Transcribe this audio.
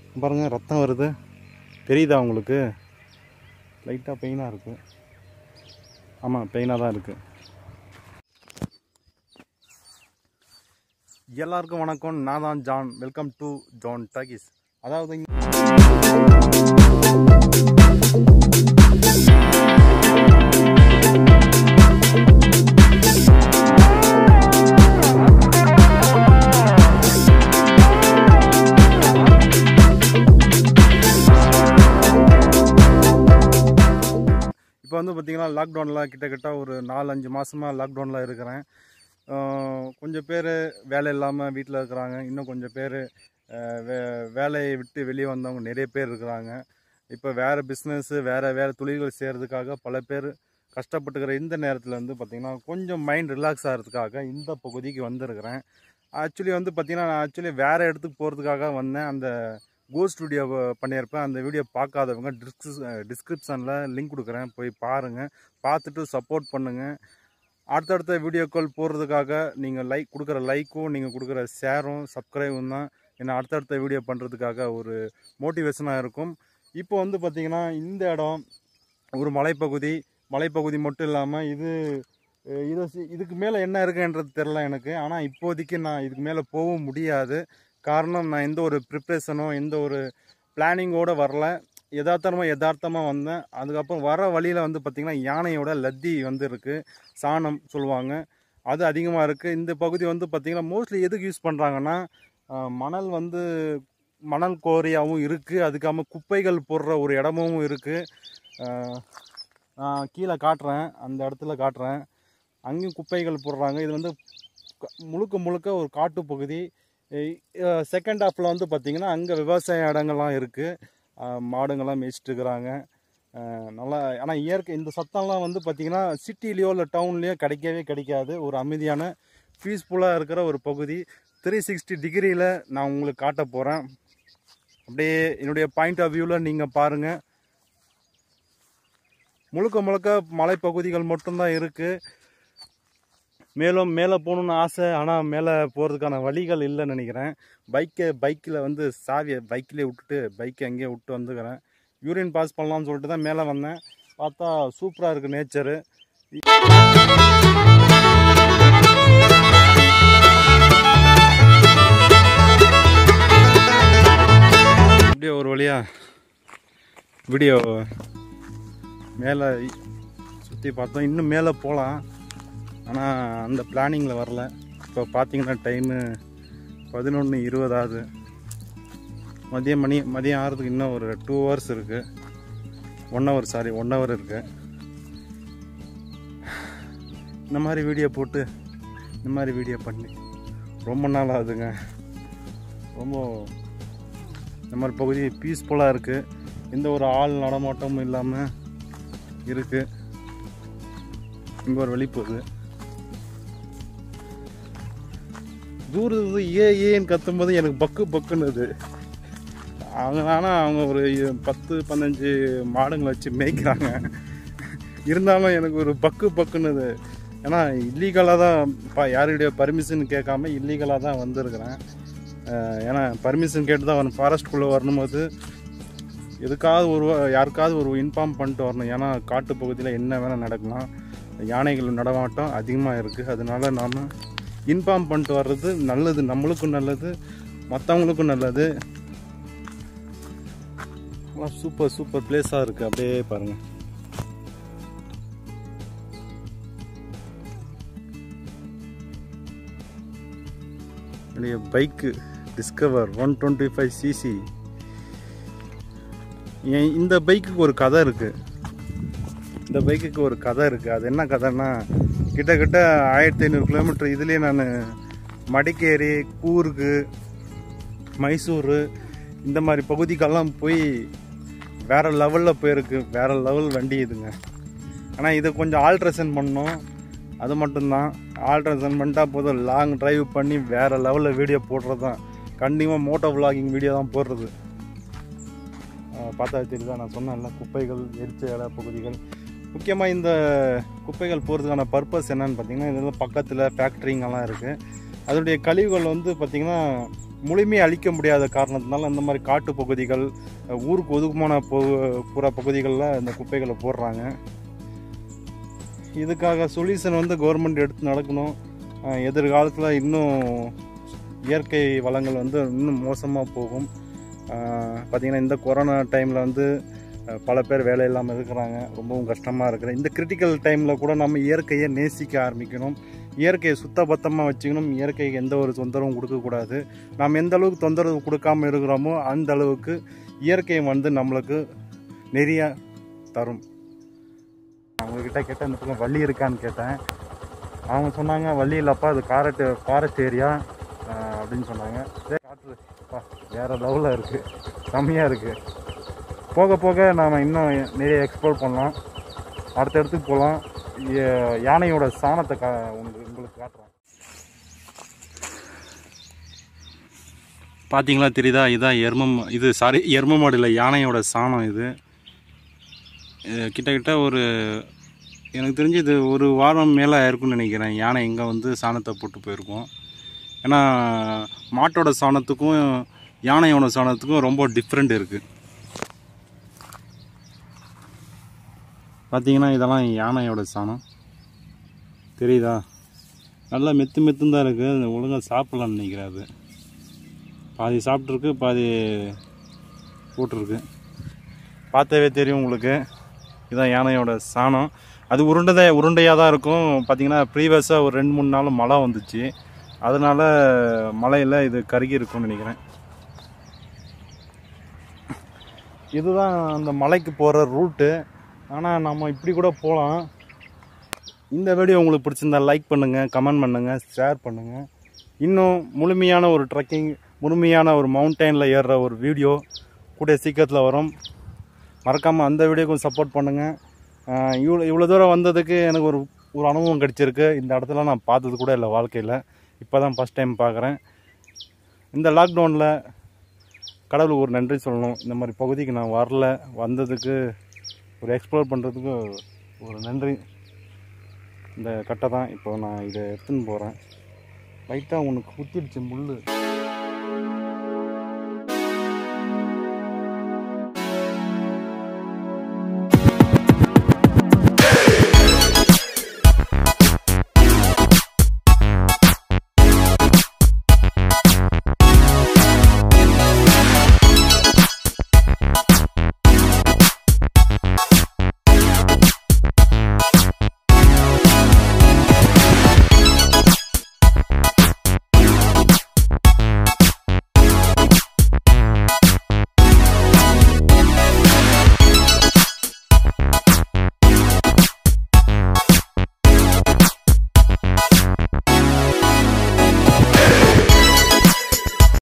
பாருங்க ரத்தம் வருது தெரியுதா உங்களுக்கு லைட்டாக பெயினாக இருக்கு ஆமாம் பெயினாக தான் இருக்கு எல்லாருக்கும் வணக்கம் நான் தான் John welcome to John talkies அதாவது இங்க- இப்போ வந்து பார்த்தீங்கன்னா லாக்டவுனில் கிட்டத்தட்ட ஒரு நாலு அஞ்சு மாதமாக லாக்டவுனில் இருக்கிறேன் ஆஹ் கொஞ்சம் பேர் வேலை இல்லாமல் வீட்டில் இருக்கிறாங்க இன்னும் கொஞ்சம் பேர் வே வேலையை விட்டு வெளியே வந்தவங்க நிறைய பேர் இருக்கிறாங்க இப்போ வேறு பிஸ்னஸ்ஸு வேறு வேறு தொழில்கள் செய்கிறதுக்காக பல பேர் கஷ்டப்பட்டுக்கிற இந்த நேரத்தில் வந்து பார்த்திங்கன்னா கொஞ்சம் மைண்ட் ரிலாக்ஸ் ஆகிறதுக்காக இந்த பகுதிக்கு வந்திருக்கிறேன் ஆக்சுவலி வந்து பார்த்திங்கன்னா நான் ஆக்சுவலி வேறு இடத்துக்கு போகிறதுக்காக வந்தேன் அந்த கோஸ்ட் வீடியோ பண்ணியிருப்பேன் அந்த வீடியோ பார்க்காதவங்க டிஸ்கிஸ் டிஸ்கிரிப்ஷனில் லிங்க் கொடுக்குறேன் போய் பாருங்கள் பார்த்துட்டு சப்போர்ட் பண்ணுங்கள் அடுத்தடுத்த வீடியோக்கள் போடுறதுக்காக நீங்கள் லைக் கொடுக்குற லைக்கும் நீங்கள் கொடுக்குற ஷேரும் சப்ஸ்கிரைபும் தான் என்னை அடுத்தடுத்த வீடியோ பண்ணுறதுக்காக ஒரு மோட்டிவேஷனாக இருக்கும் இப்போ வந்து பார்த்திங்கன்னா இந்த இடம் ஒரு மலைப்பகுதி மலைப்பகுதி மட்டும் இல்லாமல் இது அஹ், இதை சி- இதுக்கு மேலே என்ன இருக்குன்றது தெரில எனக்கு ஆனால் இப்போதைக்கு நான் இதுக்கு மேலே போகவும் முடியாது காரணம் நான் எந்த ஒரு ப்ரிப்ரேஷனோ எந்த ஒரு பிளானிங்கோடு வரல யதார்த்தமாக யதார்த்தமாக வந்தேன் அதுக்கப்புறம் வர வழியில் வந்து பார்த்திங்கன்னா யானையோட லத்தி வந்து இருக்குது சாணம் சொல்லுவாங்க அது அதிகமாக இருக்குது இந்த பகுதி வந்து பார்த்திங்கன்னா மோஸ்ட்லி எதுக்கு யூஸ் பண்ணுறாங்கன்னா மணல் வந்து மணல் கோரியாகவும் இருக்குது அதுக்காம குப்பைகள் போடுற ஒரு இடமும் இருக்குது நான் கீழே காட்டுறேன் அந்த இடத்துல காட்டுறேன் அங்கேயும் குப்பைகள் போடுறாங்க இது வந்து க- முழுக்க முழுக்க ஒரு காட்டு பகுதி செகண்ட் ஹாஃபில் வந்து பார்த்திங்கன்னா அங்கே விவசாய இடங்கள்லாம் இருக்குது மாடுங்கள்லாம் மேய்ச்சிட்டு இருக்கிறாங்க அஹ் நல்லா ஆனால் இயற்கை இந்த சத்தம்லாம் வந்து பார்த்திங்கன்னா சிட்டிலேயோ இல்லை டவுன்லேயோ கிடைக்கவே கிடைக்காது ஒரு அமைதியான பீஸ்ஃபுல்லாக இருக்கிற ஒரு பகுதி த்ரீ சிக்ஸ்டி டிகிரியில் நான் உங்களுக்கு காட்ட போகிறேன் அப்படியே என்னுடைய பாயிண்ட் ஆஃப் வியூவில் நீங்கள் பாருங்கள் முழுக்க முழுக்க மலைப்பகுதிகள் மட்டும்தான் இருக்குது மேலும் மேலே போகணுன்னு ஆசை ஆனால் மேலே போகிறதுக்கான வழிகள் இல்லைன்னு நினைக்கிறேன் பைக்கை பைக்கில் வந்து சாவியை பைக்கிலே விட்டுட்டு பைக்கை அங்கேயே விட்டு வந்துக்கிறேன் யூரின் பாஸ் பண்ணலாம்னு சொல்லிட்டு தான் மேலே வந்தேன் பார்த்தா சூப்பராக இருக்குது நேச்சரு அப்படியே ஒரு வழியா வீடியோ மேலே சுற்றி பார்த்தோம் இன்னும் மேலே போகலாம் ஆனால் அந்த பிளானிங்கில் வரல இப்போ பார்த்தீங்கன்னா டைமு பதினொன்று இருபதாவது மதியம் மணி மதியம் ஆகிறதுக்கு இன்னும் ஒரு டூ ஹவர்ஸ் இருக்குது one hour sorry one hour இருக்குது இந்த மாதிரி வீடியோ போட்டு இந்த மாதிரி வீடியோ பண்ணி ரொம்ப நாள் ஆகுதுங்க ரொம்ப இந்த மாதிரி பகுதி பீஸ்ஃபுல்லாக இருக்குது எந்த ஒரு ஆள் நடமாட்டமும் இல்லாமல் இருக்குது இங்கே ஒரு வழி போகுது தூரத்து ஏ ஏன்னு கத்தும்போது எனக்கு பக்கு பக்குன்னுது அவங்க ஆனால் அவங்க ஒரு பத்து பதினஞ்சு மாடுங்களை வச்சு மேய்க்கிறாங்க இருந்தாலும் எனக்கு ஒரு பக்கு பக்குன்னுது ஏன்னா இல்லீகலாக தான் பா யாருடைய பர்மிஷன் கேட்காம இல்லீகலாக தான் வந்திருக்கிறேன் அஹ் ஏன்னா பர்மிஷன் கேட்டு தான் வரணும் ஃபாரஸ்ட்குள்ளே வரணும்போது எதுக்காவது ஒரு யாருக்காவது ஒரு இன்ஃபார்ம் பண்ணிட்டு வரணும் ஏன்னா காட்டு பகுதியில் என்ன வேணால் நடக்கலாம் யானைகள் நடமாட்டம் அதிகமாக இருக்குது அதனால நாம் இன்ஃபார்ம் பண்ணிட்டு வர்றது நல்லது நம்மளுக்கும் நல்லது மற்றவங்களுக்கும் நல்லது சூப்பர் சூப்பர் பிளேஸாக இருக்குது அப்படியே பாருங்கள் என்னுடைய bike Discover one twenty five CC இந்த பைக்குக்கு ஒரு கதை இருக்குது இந்த பைக்குக்கு ஒரு கதை இருக்குது அது என்ன கதைன்னா கிட்டத்தட்ட ஆயிரத்தி ஐநூறு கிலோமீட்டர் இதுலேயே நான் மடிக்கேரி கூர்கு மைசூர் இந்த மாதிரி பகுதிக்கெல்லாம் போய் வேறு லெவலில் போயிருக்கு வேறு லெவல் வண்டி இதுங்க ஆனால் இதை கொஞ்சம் ஆல்ட்ரேஷன் பண்ணோம் அது மட்டும்தான் ஆல்ட்ரேஷன் பண்ணிட்டா போதும் லாங் டிரைவ் பண்ணி வேறு லெவலில் வீடியோ போடுறது தான் கண்டிப்பாக மோட்டோ vlogging வீடியோ தான் போடுறது அஹ் பார்த்தா தெரியுதா நான் சொன்னேன்ல குப்பைகள் எரிச்ச இட பகுதிகள் முக்கியமாக இந்த குப்பைகள் போகிறதுக்கான பர்பஸ் என்னன்னு பார்த்தீங்கன்னா இதில் பக்கத்தில் ஃபேக்ட்ரிங்கெல்லாம் இருக்குது அதனுடைய கழிவுகள் வந்து பார்த்திங்கன்னா முழுமையாக அழிக்க முடியாத காரணத்தினால இந்த மாதிரி காட்டு பகுதிகள் அஹ், ஊருக்கு ஒதுக்குமான போ புற பகுதிகளில் இந்த குப்பைகளை போடுறாங்க இதுக்காக சொல்யூஷன் வந்து கவர்மெண்ட் எடுத்து நடக்கணும் அஹ், எதிர்காலத்தில் இன்னும் இயற்கை வளங்கள் வந்து இன்னும் மோசமாக போகும் பார்த்திங்கன்னா இந்த கொரோனா டைமில் வந்து அஹ், பல பேர் வேலை இல்லாமல் இருக்கிறாங்க ரொம்பவும் கஷ்டமாக இருக்குது இந்த கிரிட்டிக்கல் டைமில் கூட நம்ம இயற்கையை நேசிக்க ஆரம்பிக்கணும் இயற்கையை சுத்தபத்தமாக வச்சுக்கணும் இயற்கைக்கு எந்த ஒரு தொந்தரவும் கொடுக்கக்கூடாது நாம் எந்த அளவுக்கு தொந்தரவு கொடுக்காம இருக்கிறோமோ அந்த அளவுக்கு இயற்கை வந்து நம்மளுக்கு நிறைய தரும் அவங்கக்கிட்ட கேட்டேன் இந்த பக்கம் வள்ளி இருக்கான்னு கேட்டேன் அவங்க சொன்னாங்க வள்ளி இல்லைப்பா அது காரட்டு ஃபாரஸ்ட் ஏரியா அப்படின்னு சொன்னாங்க சரி, காற்று பா வேறு லெவலில் இருக்குது செம்மையாக இருக்குது போக போக நாம் இன்னும் நிறைய எக்ஸ்ப்ளோர் பண்ணலாம் அடுத்த இடத்துக்கு போகலாம் யானையோட சாணத்தை கா உங்களுக்கு உங்களுக்கு காட்டுறேன் பார்த்தீங்களா தெரியுதா இதான் எருமம் இது சாரி எரும மாடு இல்லை யானையோட சாணம் இது இது கிட்டத்தட்ட ஒரு எனக்கு தெரிஞ்சு இது ஒரு வாரம் மேலே இருக்கும்னு நினைக்கிறேன் யானை இங்கே வந்து சாணத்தை போட்டு போயிருக்கோம் ஏன்னா மாட்டோட சாணத்துக்கும் யானையோட சாணத்துக்கும் ரொம்ப டிஃப்ரெண்ட் இருக்குது பார்த்தீங்கன்னா இதெல்லாம் யானையோட சாணம் தெரியுதா நல்லா மெத்து மெத்துன்னு தான் இருக்குது ஒழுங்காக சாப்பிட்லான்னு நினைக்கிறேன் அது பாதி சாப்பிட்ருக்கு பாதி போட்டிருக்கு பார்த்தாவே தெரியும் உங்களுக்கு இதான் யானையோட சாணம் அது உருண்டதை உருண்டையாக தான் இருக்கும் பார்த்தீங்கன்னா ப்ரீவியஸாக ஒரு ரெண்டு மூணு நாள் மழை வந்துச்சு அதனால் மழையில் இது கருகி இருக்கும்னு நினைக்கிறேன் இதுதான் அந்த மலைக்கு போகிற ரூட்டு ஆனால் நம்ம இப்படி கூட போகலாம் இந்த வீடியோ உங்களுக்கு பிடிச்சிருந்தா லைக் பண்ணுங்கள் கமெண்ட் பண்ணுங்கள் ஷேர் பண்ணுங்கள் இன்னும் முழுமையான ஒரு ட்ரெக்கிங் முழுமையான ஒரு மவுண்டெயினில் ஏறுற ஒரு வீடியோ கூடிய சீக்கிரத்தில் வரும் மறக்காமல் அந்த வீடியோக்கும் சப்போர்ட் பண்ணுங்கள் இவ்வளோ இவ்வளோ தூரம் வந்ததுக்கு எனக்கு ஒரு ஒரு அனுபவம் கிடச்சிருக்கு இந்த இடத்துல நான் பார்த்தது கூட இல்லை வாழ்க்கையில் இப்போ தான் ஃபஸ்ட் டைம் பார்க்குறேன் இந்த லாக்டவுனில் கடவுளுக்கு ஒரு நன்றி சொல்லணும் இந்த மாதிரி பகுதிக்கு நான் வரல வந்ததுக்கு ஒரு எக்ஸ்ப்ளோர் பண்ணுறதுக்கு ஒரு நன்றி இந்த கட்டை தான் இப்போ நான் இதை எடுத்துன்னு போகிறேன் லைட்டாக உனக்கு குத்திடுச்சு முள்